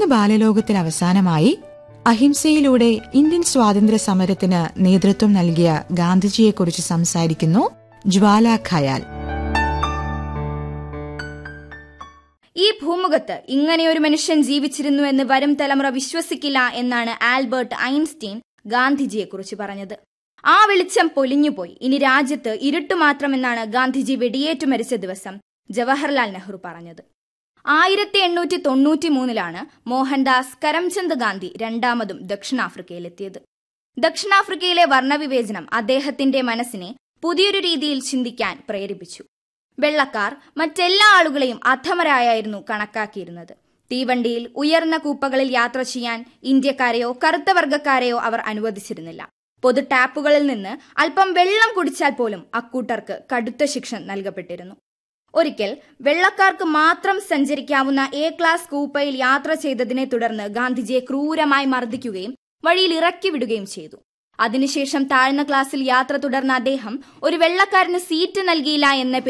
ഇന്ന് ബാലലോകത്തിൽ അവസാനമായി അഹിംസയിലൂടെ ഇന്ത്യൻ സ്വാതന്ത്ര്യ സമരത്തിന് നേതൃത്വം നൽകിയ ഗാന്ധിജിയെക്കുറിച്ച് സംസാരിക്കുന്നു ജ്വാല ഖയാൽ ഈ ഭൂമുഖത്ത് ഇങ്ങനെയൊരു മനുഷ്യൻ ജീവിച്ചിരുന്നു എന്ന് വരും തലമുറ വിശ്വസിക്കില്ല എന്നാണ് ആൽബർട്ട് ഐൻസ്റ്റീൻ ഗാന്ധിജിയെക്കുറിച്ച് പറഞ്ഞത് ആ വെളിച്ചം പൊലിഞ്ഞുപോയി ഇനി രാജ്യത്ത് ഇരുട്ട് മാത്രമെന്നാണ് ഗാന്ധിജി വെടിയേറ്റു മരിച്ച ദിവസം ജവഹർലാൽ നെഹ്റു പറഞ്ഞത് ആയിരത്തി എണ്ണൂറ്റി തൊണ്ണൂറ്റി മൂന്നിലാണ് മോഹൻദാസ് കരംചന്ദ് ഗാന്ധി രണ്ടാമതും ദക്ഷിണാഫ്രിക്കയിലെത്തിയത് ദക്ഷിണാഫ്രിക്കയിലെ വർണ്ണവിവേചനം അദ്ദേഹത്തിന്റെ മനസ്സിനെ പുതിയൊരു രീതിയിൽ ചിന്തിക്കാൻ പ്രേരിപ്പിച്ചു വെള്ളക്കാർ മറ്റെല്ലാ ആളുകളെയും അധമരായായിരുന്നു കണക്കാക്കിയിരുന്നത് തീവണ്ടിയിൽ ഉയർന്ന കൂപ്പകളിൽ യാത്ര ചെയ്യാൻ ഇന്ത്യക്കാരെയോ കറുത്ത വർഗക്കാരെയോ അവർ അനുവദിച്ചിരുന്നില്ല പൊതു ടാപ്പുകളിൽ നിന്ന് അല്പം വെള്ളം കുടിച്ചാൽ പോലും അക്കൂട്ടർക്ക് കടുത്ത ശിക്ഷ നൽകപ്പെട്ടിരുന്നു ഒരിക്കൽ വെള്ളക്കാർക്ക് മാത്രം സഞ്ചരിക്കാവുന്ന എ ക്ലാസ് കൂപ്പയിൽ യാത്ര ചെയ്തതിനെ തുടർന്ന് ഗാന്ധിജിയെ ക്രൂരമായി മർദ്ദിക്കുകയും വഴിയിൽ ഇറക്കി വിടുകയും ചെയ്തു അതിനുശേഷം താഴ്ന്ന ക്ലാസ്സിൽ യാത്ര തുടർന്ന അദ്ദേഹം ഒരു വെള്ളക്കാരന് സീറ്റ് നൽകിയില്ല എന്ന